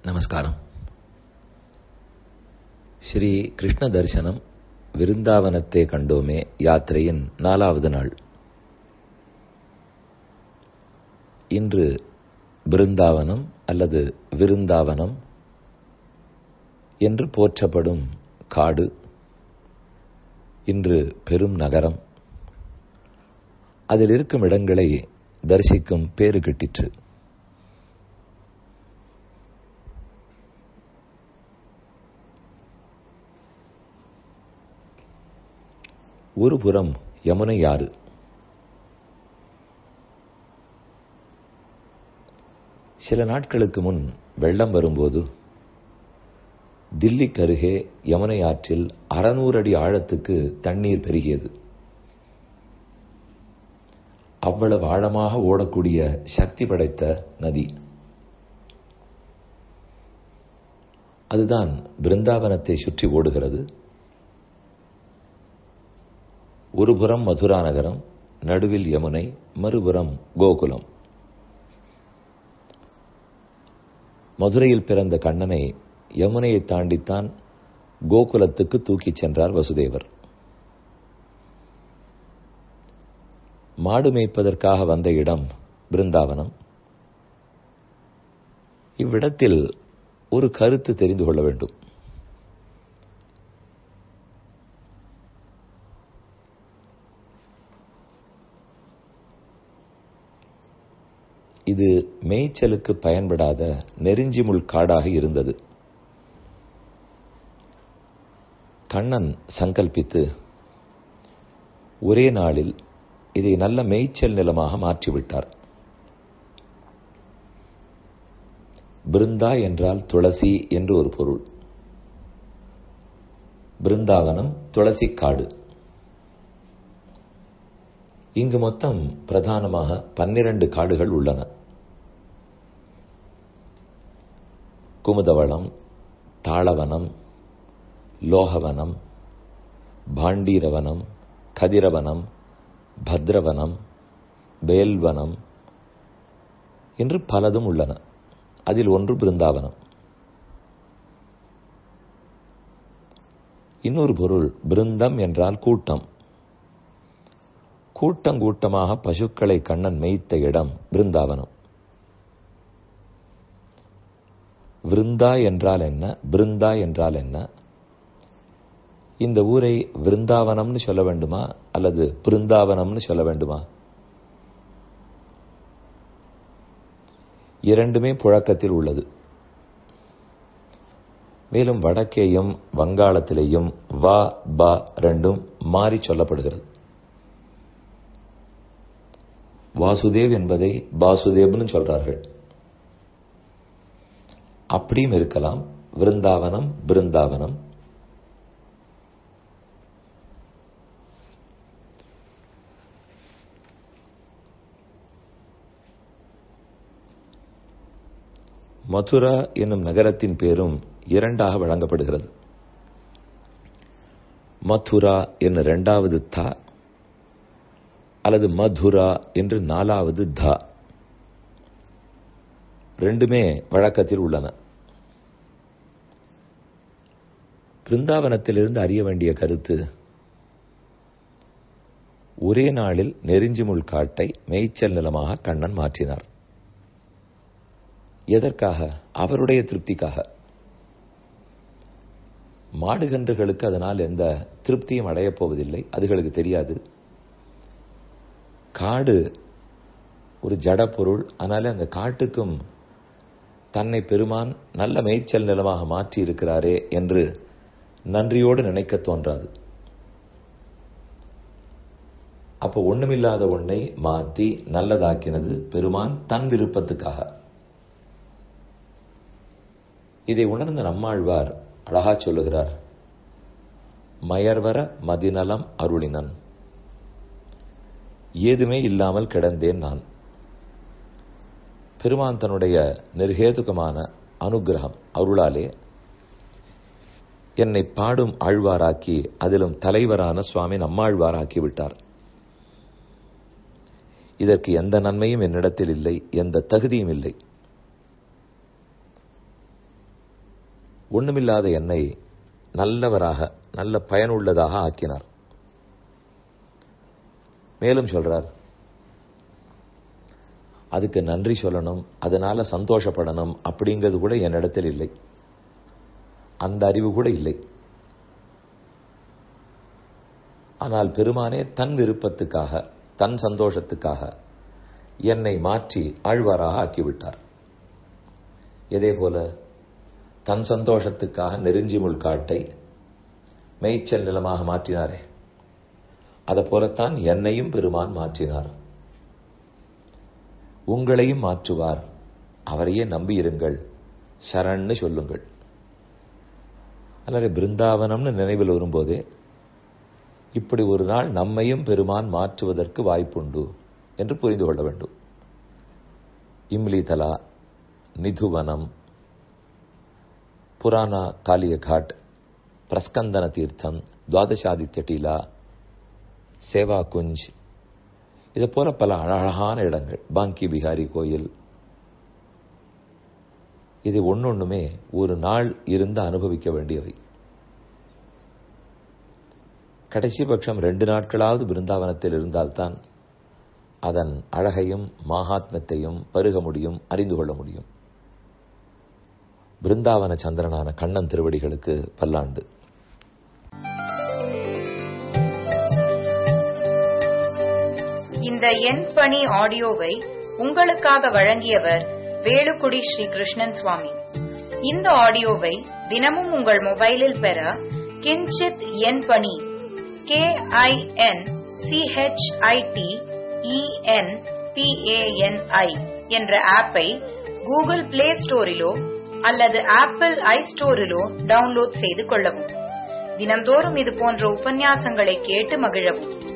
நமஸ்காரம் ஸ்ரீ கிருஷ்ண தரிசனம் விருந்தாவனத்தை கண்டோமே யாத்திரையின் நாலாவது நாள் இன்று பிருந்தாவனம் அல்லது விருந்தாவனம் என்று போற்றப்படும் காடு இன்று பெரும் நகரம் அதில் இருக்கும் இடங்களை தரிசிக்கும் பேறு கிட்டிற்று ஒரு புறம் யமுனை ஆறு சில நாட்களுக்கு முன் வெள்ளம் வரும்போது தில்லிக்கு அருகே யமுனை ஆற்றில் அறநூறு அடி ஆழத்துக்கு தண்ணீர் பெருகியது அவ்வளவு ஆழமாக ஓடக்கூடிய சக்தி படைத்த நதி அதுதான் பிருந்தாவனத்தை சுற்றி ஓடுகிறது ஒருபுறம் மதுரா நகரம் நடுவில் யமுனை மறுபுறம் கோகுலம் மதுரையில் பிறந்த கண்ணனை யமுனையை தாண்டித்தான் கோகுலத்துக்கு தூக்கிச் சென்றார் வசுதேவர் மாடு மேய்ப்பதற்காக வந்த இடம் பிருந்தாவனம் இவ்விடத்தில் ஒரு கருத்து தெரிந்து கொள்ள வேண்டும் இது மேய்ச்சலுக்கு பயன்படாத நெருஞ்சிமுள் காடாக இருந்தது கண்ணன் சங்கல்பித்து ஒரே நாளில் இதை நல்ல மேய்ச்சல் நிலமாக மாற்றிவிட்டார் பிருந்தா என்றால் துளசி என்று ஒரு பொருள் பிருந்தாவனம் துளசி காடு இங்கு மொத்தம் பிரதானமாக பன்னிரண்டு காடுகள் உள்ளன குமுதவளம் தாளவனம் லோகவனம் பாண்டீரவனம் கதிரவனம் பத்ரவனம் வேல்வனம் என்று பலதும் உள்ளன அதில் ஒன்று பிருந்தாவனம் இன்னொரு பொருள் பிருந்தம் என்றால் கூட்டம் கூட்டம் கூட்டமாக பசுக்களை கண்ணன் மேய்த்த இடம் பிருந்தாவனம் விருந்தா என்றால் என்ன பிருந்தா என்றால் என்ன இந்த ஊரை விருந்தாவனம்னு சொல்ல வேண்டுமா அல்லது பிருந்தாவனம்னு சொல்ல வேண்டுமா இரண்டுமே புழக்கத்தில் உள்ளது மேலும் வடக்கேயும் வங்காளத்திலேயும் வா பா ரெண்டும் மாறி சொல்லப்படுகிறது வாசுதேவ் என்பதை பாசுதேவ்னு சொல்றார்கள் அப்படியும் இருக்கலாம் விருந்தாவனம் பிருந்தாவனம் மதுரா என்னும் நகரத்தின் பேரும் இரண்டாக வழங்கப்படுகிறது மதுரா என்ன இரண்டாவது தா அல்லது மதுரா என்று நாலாவது த ரெண்டுமே வழக்கத்தில் உள்ளன பிருந்தாவனத்திலிருந்து அறிய வேண்டிய கருத்து ஒரே நாளில் நெருஞ்சிமுள் காட்டை மேய்ச்சல் நிலமாக கண்ணன் மாற்றினார் எதற்காக அவருடைய திருப்திக்காக மாடுகன்றுகளுக்கு அதனால் எந்த திருப்தியும் அடையப் போவதில்லை அதுகளுக்கு தெரியாது காடு ஒரு ஜட பொருள் அதனால அந்த காட்டுக்கும் தன்னை பெருமான் நல்ல மேய்ச்சல் நிலமாக மாற்றி இருக்கிறாரே என்று நன்றியோடு நினைக்க தோன்றாது அப்போ ஒண்ணுமில்லாத ஒன்னை மாற்றி நல்லதாக்கினது பெருமான் தன் விருப்பத்துக்காக இதை உணர்ந்த நம்மாழ்வார் அழகா சொல்லுகிறார் மயர்வர மதிநலம் அருளினன் ஏதுமே இல்லாமல் கிடந்தேன் நான் பெருமான் தன்னுடைய நிர்ஹேதுகமான அனுகிரகம் அருளாலே என்னை பாடும் ஆழ்வாராக்கி அதிலும் தலைவரான சுவாமி நம்மாழ்வாராக்கி விட்டார் இதற்கு எந்த நன்மையும் என்னிடத்தில் இல்லை எந்த தகுதியும் இல்லை ஒண்ணுமில்லாத என்னை நல்லவராக நல்ல பயனுள்ளதாக ஆக்கினார் மேலும் சொல்றார் அதுக்கு நன்றி சொல்லணும் அதனால சந்தோஷப்படணும் அப்படிங்கிறது கூட என்னிடத்தில் இல்லை அந்த அறிவு கூட இல்லை ஆனால் பெருமானே தன் விருப்பத்துக்காக தன் சந்தோஷத்துக்காக என்னை மாற்றி ஆழ்வாராக ஆக்கிவிட்டார் இதே போல தன் சந்தோஷத்துக்காக நெருஞ்சி முள்காட்டை மெய்ச்சல் நிலமாக மாற்றினாரே அதை போலத்தான் என்னையும் பெருமான் மாற்றினார் உங்களையும் மாற்றுவார் அவரையே நம்பியிருங்கள் சரண்னு சொல்லுங்கள் அல்லது பிருந்தாவனம்னு நினைவில் வரும்போதே இப்படி ஒரு நாள் நம்மையும் பெருமான் மாற்றுவதற்கு வாய்ப்புண்டு என்று புரிந்து கொள்ள வேண்டும் இம்லிதலா நிதுவனம் புராணா காளியகாட் பிரஸ்கந்தன தீர்த்தம் துவாதசாதித்ய டீலா சேவா குஞ்ச் இது போல பல அழகான இடங்கள் பாங்கி பிகாரி கோயில் இது ஒன்னொண்ணுமே ஒரு நாள் இருந்து அனுபவிக்க வேண்டியவை கடைசி பட்சம் ரெண்டு நாட்களாவது பிருந்தாவனத்தில் இருந்தால்தான் அதன் அழகையும் மாகாத்மத்தையும் பருக முடியும் அறிந்து கொள்ள முடியும் பிருந்தாவன சந்திரனான கண்ணன் திருவடிகளுக்கு பல்லாண்டு இந்த எண் பணி ஆடியோவை உங்களுக்காக வழங்கியவர் வேலுக்குடி ஸ்ரீ கிருஷ்ணன் சுவாமி இந்த ஆடியோவை தினமும் உங்கள் மொபைலில் பெற கிஞ்சித் எண் பணி கே ஐ என் சிஹெச்ஐடி இஎன் பிஏஎன்ஐ என்ற ஆப்பை கூகுள் பிளே ஸ்டோரிலோ அல்லது ஆப்பிள் ஐ ஸ்டோரிலோ டவுன்லோட் செய்து கொள்ளவும் தினம்தோறும் இது போன்ற உபன்யாசங்களை கேட்டு மகிழவும்